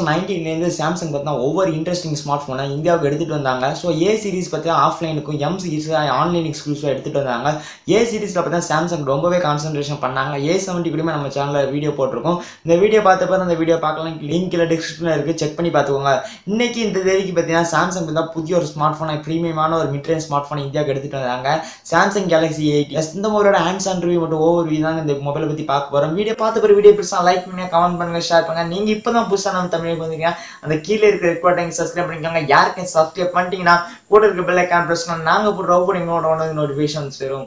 thousand நைன்டீன்லேருந்து Samsung பார்த்தீங்கன்னா ஒவ்வொரு interesting smart ஃபோனை இந்தியாவுக்கு எடுத்துகிட்டு வந்தாங்க ஸோ ஏ சீரிஸ் பார்த்தீங்கன்னா ஆஃப்லைனுக்கும் எம் சீரிஸ் ஆன்லைன் எக்ஸ்க்ளூசிவாக எடுத்துகிட்டு வந்தாங்க ஏ சீரிஸில் பார்த்தீங்கன்னா சாம்சங் ரொம்பவே கான்சன்ட்ரேஷன் பண்ணாங்க ஏ செவன்ட்டி கூடமே நம்ம சேனலில் வீடியோ போட்டிருக்கோம் இந்த வீடியோ பார்த்தப்ப அந்த வீடியோ பார்க்கலாம் லிங்க் இல்லை டிஸ்கிரிப்ஷனில் இருக்குது செக் பண்ணி பார்த்துக்கோங்க இன்னைக்கு இந்த தேதிக்கு பார்த்தீங்கன்னா சாம்சங் தான் புதிய ஒரு ஸ்மார்ட் ஃபோனை ப்ரீமியமான ஒரு மிட்ரேஞ்ச் ஸ்மார்ட் ஃபோனை இந்தியாவுக்கு எடுத்துகிட்டு வந்தாங்க சாம்சங் கேலக்ஸி எயிட் எஸ் இந்த மொபைலோட ஹேண்ட்ஸ் அண்ட் ரிவ்யூ மட்டும் ஓவர் வியூ தாங்க இந்த மொபைலை பற்றி பார்க்க போகிறோம் வீடியோ பார்த்த பிறகு வீடியோ பெருசாக லைக் பண்ணுங்க கமெண்ட் பண்ணுங்க ஷேர் பண்ணுங்க நீங்கள் இப்போ தான் புதுசாக நம்ம தமிழுக்கு வந்தீங்க அந்த கீழே இருக்கிற ரெக்கார்டிங் சப்ஸ்கிரைப் பண்ணிக்கோங்க யாருக்கும் சப்ஸ்கிரைப் பண்ணிட்டீங்கன்னா கூட இருக்க பெல் ஐக்கான் ப்ரெஸ் பண்ணி நாங்கள் போடுற ஓப்பனிங்கோட ஒன்று நோட்டிஃபிகேஷன்ஸ் வரும்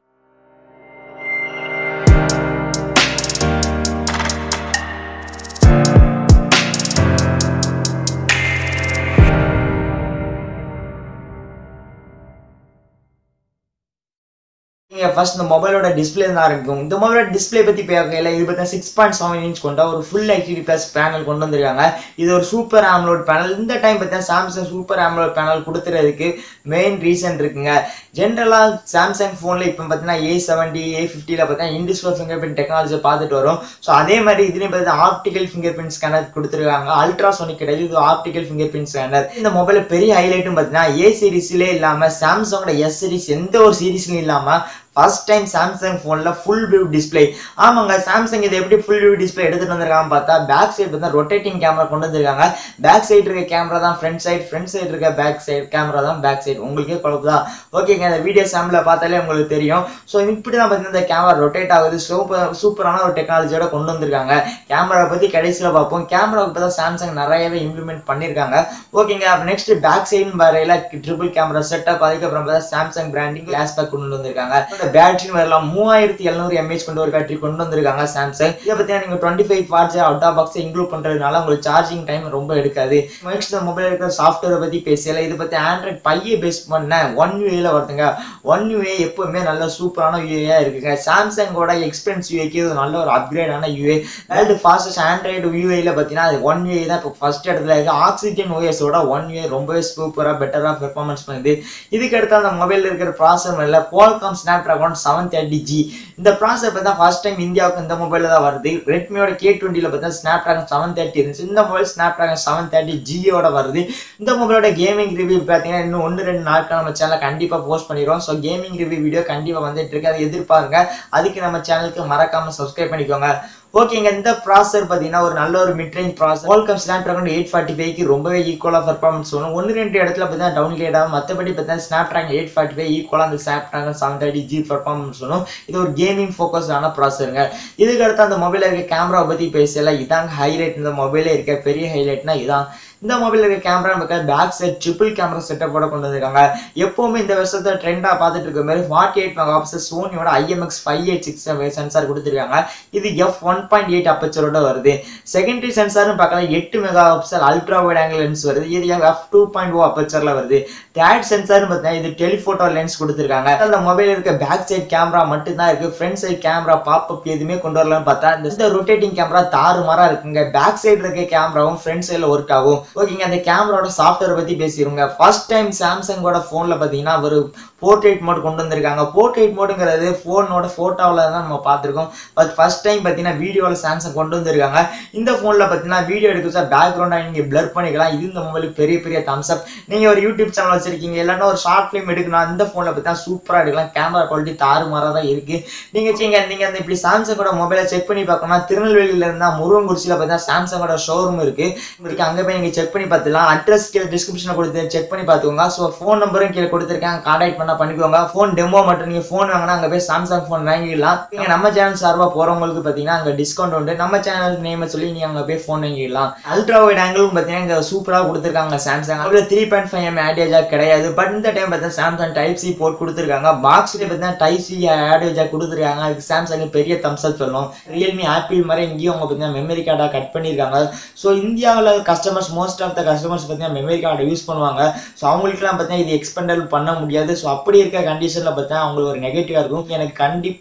நீங்கள் ஃபர்ஸ்ட் இந்த மொபைலோட டிஸ்பிளே தான் இருக்கும் இந்த மொபைலோட டிஸ்பிளே பற்றி பார்க்கல இது பார்த்தா சிக்ஸ் பாயிண்ட் செவன் இன்ச் கொண்ட ஒரு ஃபுல் ஹெச்டி ப்ளஸ் பேனல் கொண்டு வந்திருக்காங்க இது ஒரு சூப்பர் ஆம்லோட் பேனல் இந்த டைம் பார்த்தீங்கன்னா சாம்சங் சூப்பர் ஆம்லோட் பேனல் கொடுத்துறதுக்கு மெயின் ரீசன் இருக்குங்க ஜென்ரலாக சாம்சங் ஃபோனில் இப்போ பார்த்தீங்கன்னா ஏ செவன்டி ஏ ஃபிஃப்டியில் பார்த்தீங்கன்னா இன்டிஸ்பிளே ஃபிங்கர் பிரிண்ட் டெக்னாலஜி பார்த்துட்டு வரும் ஸோ அதே மாதிரி இதுலேயும் பார்த்தீங்கன்னா optical fingerprint scanner ultrasonic அல்ட்ராசோனிக் கிடையாது இது ஆப்டிக்கல் ஃபிங்கர் பிரிண்ட் ஸ்கேனர் இந்த மொபைலில் பெரிய ஹைலைட்டும் பார்த்தீங்கன்னா ஏ சீரிஸ்லேயே இல்லாமல் சாம்சங்கோட எஸ் சீரிஸ் எந்த ஒரு சீரிஸ்லையும் இல்லாமல் ஃபர்ஸ்ட் டைம் சாம்சங் ஃபோனில் ஃபுல் வியூ டிஸ்பிளே ஆமாங்க சாம்சங் இது எப்படி ஃபுல் வியூ டிஸ்பிளே எடுத்துகிட்டு வந்திருக்காங்க பார்த்தா பேக் சைடு பார்த்தா ரொட்டேட்டிங் கேமரா கொண்டு வந்திருக்காங்க பேக் சைடு இருக்க கேமரா தான் ஃப்ரண்ட் சைடு ஃப்ரண்ட் சைடு இருக்க பேக் சைடு கேமரா தான் பேக் சைடு உங்களுக்கே குழப்பதா ஓகேங்க இந்த வீடியோ சாம்பிளை பார்த்தாலே உங்களுக்கு தெரியும் ஸோ இப்படி தான் பார்த்தீங்கன்னா இந்த கேமரா ரொட்டேட் ஆகுது சூப்பர் சூப்பரான ஒரு டெக்னாலஜியோட கொண்டு வந்திருக்காங்க கேமரா பற்றி கடைசியில் பார்ப்போம் கேமராவுக்கு இப்போ தான் சாம்சங் நிறையவே இம்ப்ளிமெண்ட் பண்ணியிருக்காங்க ஓகேங்க அப்போ நெக்ஸ்ட் பேக் சைடுன்னு வரையில ட்ரிபிள் கேமரா செட்டப் அதுக்கப்புறம் பார்த்தா சாம்சங் பிராண்டிங் கிளாஸ் பேக் கொண்டு வந்திருக்காங்க பேட்டரின்னு வரலாம் மூவாயிரத்தி எழுநூறு எம்ஏஹெச் கொண்டு ஒரு பேட்டரி கொண்டு வந்திருக்காங்க சாம்சங் இதை பற்றினா நீங்கள் twenty five watts out of box include பண்ணுறதுனால உங்களுக்கு சார்ஜிங் டைம் ரொம்ப எடுக்காது நெக்ஸ்ட் இந்த மொபைல் இருக்கிற சாஃப்ட்வேரை பற்றி பேசல இதை பற்றி ஆண்ட்ராய்ட் பையை பேஸ் பண்ண ஒன் யூஏல வருதுங்க ஒன் யூஏ எப்பவுமே நல்ல சூப்பரான யூஏயா இருக்குங்க சாம்சங்கோட எக்ஸ்பீரியன்ஸ் யூஏக்கு இது நல்ல ஒரு அப்கிரேடான யூஏ வேர்ல்டு ஃபாஸ்டஸ்ட் ஆண்ட்ராய்டு யூஏல பார்த்தீங்கன்னா அது ஒன் யூஏ தான் இப்போ ஃபர்ஸ்ட் இடத்துல இருக்கு ஆக்சிஜன் ஓஎஸோட ஒன் யூஏ ரொம்பவே சூப்பராக பெட்டராக பெர்ஃபார்மன்ஸ் பண்ணுது இதுக்கு அடுத்து அந்த மொபைலில் இருக்கிற ப்ராசர் இல்லை Qualcomm Snapdragon seven thirty G இந்த ப்ராசர் பார்த்தா ஃபர்ஸ்ட் டைம் இந்தியாவுக்கு இந்த மொபைலில் தான் வருது ரெட்மியோட கே டுவெண்ட்டியில் பார்த்தா ஸ்னாப் ட்ராகன் செவன் தேர்ட்டி இருந்துச்சு இந்த mobile Snapdragon seven thirty ஜியோட வருது இந்த மொபைலோட கேமிங் ரிவ்யூ பார்த்தீங்கன்னா இன்னும் ஒன்று ரெண்டு நாட்கள் நம்ம சேனலில் கண்டிப்பாக போஸ்ட் பண்ணிடுவோம் ஸோ கேமிங் ரிவ்யூ வீடியோ கண்டிப்பாக வந்துட்டு இருக்கு அதை எதிர்பாருங்க அதுக்கு நம்ம சேனலுக்கு மறக்காமல் சப்ஸ்கிரைப் பண்ணிக்கோங்க ஓகேங்க இந்த ப்ராசர் பார்த்தீங்கன்னா ஒரு நல்ல ஒரு midrange processor Qualcomm Snapdragon eight forty ஃபைவ்க்கு ரொம்பவே ஈக்குவலாக பர்ஃபார்மன்ஸ் வரும் ஒன்று ரெண்டு இடத்துல பார்த்தீங்கன்னா டவுன்லேட் ஆகும் மற்றபடி பார்த்தீங்கன்னா Snapdragon eight forty five ஈக்குவலாக அந்த Snapdragon seven thirty G performance வரும் இது ஒரு கேமிங் ஃபோக்கஸ்டான ப்ராசருங்க இதுக்கு அடுத்து அந்த மொபைலில் இருக்க கேமராவை பற்றி பேசல இதாங்க ஹைலைட் இந்த மொபைலே இருக்க பெரிய ஹைலைட்னா இதான் இந்த மொபைலில் இருக்க கேமரா பார்க்க பேக் சைட் ட்ரிபிள் கேமரா செட்டப்போட கொண்டு வந்திருக்காங்க எப்போவுமே இந்த வருஷத்தை ட்ரெண்டாக பார்த்துட்டு இருக்க மாதிரி ஃபார்ட்டி எயிட் மெகா பிக்சல் சோனியோட IMX five eight six sensor கொடுத்துருக்காங்க இது எஃப் ஒன் பாயிண்ட் எயிட் அப்பச்சரோட வருது செகண்டரி சென்சார்னு பார்க்கலாம் எட்டு megapixel ultra wide angle lens வருது இது எஃப் டூ பாயிண்ட் ஓ அப்பச்சரில் வருது தேர்ட் சென்சார்னு பார்த்தீங்கன்னா இது டெலிஃபோட்டோ லென்ஸ் கொடுத்துருக்காங்க அந்த மொபைல் இருக்க பேக் சைட் கேமரா மட்டும் தான் இருக்கு ஃப்ரண்ட் சைட் கேமரா பாப்அப் எதுவுமே கொண்டு வரலாம்னு பார்த்தா இந்த ரொட்டேட்டிங் கேமரா தாறு மாறா இருக்குங்க பேக் சைடு இருக்க கேமராவும் ஃப்ரண்ட் சைடில் ஒர்க் ஆகும் ஓகேங்க அந்த கேமராவோட சாஃப்ட்வேர் பற்றி பேசிடுங்க ஃபர்ஸ்ட் டைம் சாம்சங்கோட ஃபோனில் பார்த்தீங்கன்னா ஒரு போர்ட்ரேட் மோட் கொண்டு வந்திருக்காங்க போர்ட்ரேட் மோடுங்கிறது ஃபோனோட ஃபோட்டோவில் தான் நம்ம பார்த்துருக்கோம் பட் ஃபர்ஸ்ட் டைம் பார்த்தீங்கன்னா வீடியோவில் சாம்சங் கொண்டு வந்திருக்காங்க இந்த ஃபோனில் பார்த்தீங்கன்னா வீடியோ எடுக்க பேக்ரவுண்டாக நீங்கள் பிளர் பண்ணிக்கலாம் இது இந்த மொபைலுக்கு பெரிய பெரிய தம்ஸ் அப் நீங்கள் ஒரு யூடியூப் சேனல் வச்சிருக்கீங்க இல்லைன்னா ஒரு ஷார்ட் ஃபிலிம் எடுக்கணும் இந்த ஃபோனில் பார்த்தீங்கன்னா சூப்பராக எடுக்கலாம் கேமரா குவாலிட்டி தாறுமாறாக தான் இருக்குது நீங்கள் நீங்கள் நீங்கள் அந்த இப்படி சாம்சங்கோட மொபைலை செக் பண்ணி பார்க்கணும்னா திருநெல்வேலியில் இருந்தால் முருகங்குறிச்சியில் பார்த்தீங்கன்னா சாம்சங்கோட ஷோரூம் இருக்குது இருக்கு அங்கே போய் நீங்கள் செக் பண்ணி பார்த்துக்கலாம் அட்ரஸ் கீழே டிஸ்கிரிப்ஷனில் கொடுத்து செக் பண்ணி பார்த்துக்கோங்க ஸோ ஃபோன் நம்பரும் கீழே கொடுத்துருக்கேன் கான்டாக்ட் பண்ணால் பண்ணிக்கோங்க ஃபோன் டெமோ மட்டும் நீங்கள் ஃபோன் வாங்கினா அங்கே போய் சாம்சங் ஃபோன் வாங்கிக்கலாம் நீங்கள் நம்ம சேனல் சார்பாக போகிறவங்களுக்கு பார்த்தீங்கன்னா அங்கே டிஸ்கவுண்ட் உண்டு நம்ம சேனல் நேமை சொல்லி நீங்கள் அங்கே போய் ஃபோன் வாங்கிக்கலாம் அல்ட்ரா வைட் ஆங்கிளும் பார்த்தீங்கன்னா இங்கே சூப்பராக கொடுத்துருக்காங்க சாம்சங் அதில் three point five M audio கிடையாது பட் இந்த டைம் பார்த்தீங்கன்னா சாம்சங் டைப் சி போர்ட் கொடுத்துருக்காங்க பாக்ஸ்லேயே பார்த்தீங்கன்னா டைப் சி ஆடியோ ஜாக் கொடுத்துருக்காங்க அதுக்கு சாம்சங் பெரிய தம்ஸ் அப் சொல்லணும் ரியல்மி ஆப்பிள் மாதிரி இங்கேயும் அவங்க பார்த்தீங்கன்னா மெமரி கார்டாக கட் பண்ணியிருக்காங்க ஸோ இந்தியாவில் customers most of the customers பார்த்தீங்கன்னா மெமரி கார்டை யூஸ் பண்ணுவாங்க ஸோ அவங்களுக்குலாம் பார்த்தீங்கன்னா இது எக்ஸ்பெண்டல் பண்ண முடியாது ஸோ அப்படி இருக்க கண்டிஷனில் பார்த்தா அவங்களுக்கு ஒரு நெகட்டிவாக இருக்கும் எனக்கு கண்டிப்பாக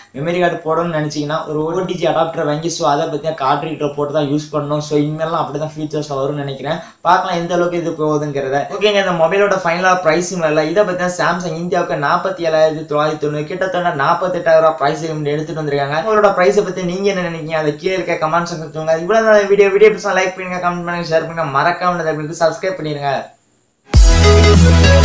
மெமரி கார்டு போடணும்னு நினச்சிங்கன்னா ஒரு ஓடிஜி அடாப்டர் வாங்கி ஸோ அதை பற்றி கார்ட்ரீட்டர் போட்டு தான் யூஸ் பண்ணணும் ஸோ இனிமேலாம் அப்படி தான் ஃபீச்சர்ஸ் வரும்னு நினைக்கிறேன் பார்க்கலாம் எந்த அளவுக்கு இது போகுதுங்கிறத ஓகேங்க இந்த மொபைலோட ஃபைனலாக ப்ரைஸும் இல்லை இதை பற்றி தான் சாம்சங் இந்தியாவுக்கு நாற்பத்தி ஏழாயிரத்தி தொள்ளாயிரத்தி தொண்ணூறு கிட்டத்தட்ட நாற்பத்தெட்டாயிரம் ரூபாய் ப்ரைஸ் எடுத்துட்டு வந்திருக்காங்க உங்களோட ப்ரைஸை பற்றி நீங்கள் என்ன நினைக்கிறீங்க அதை கீழே இருக்க கமெண்ட்ஸ் சொல்லுங்க இவ்வளோ தான் வீடியோ வீடியோ பிடிச்சா லைக் பண்ணுங்க கமெண்ட் பண்ணுங்க ஷேர் பண்ணுங்க மறக்காம சப்ஸ்கிரைப் பண்ணிடுங்க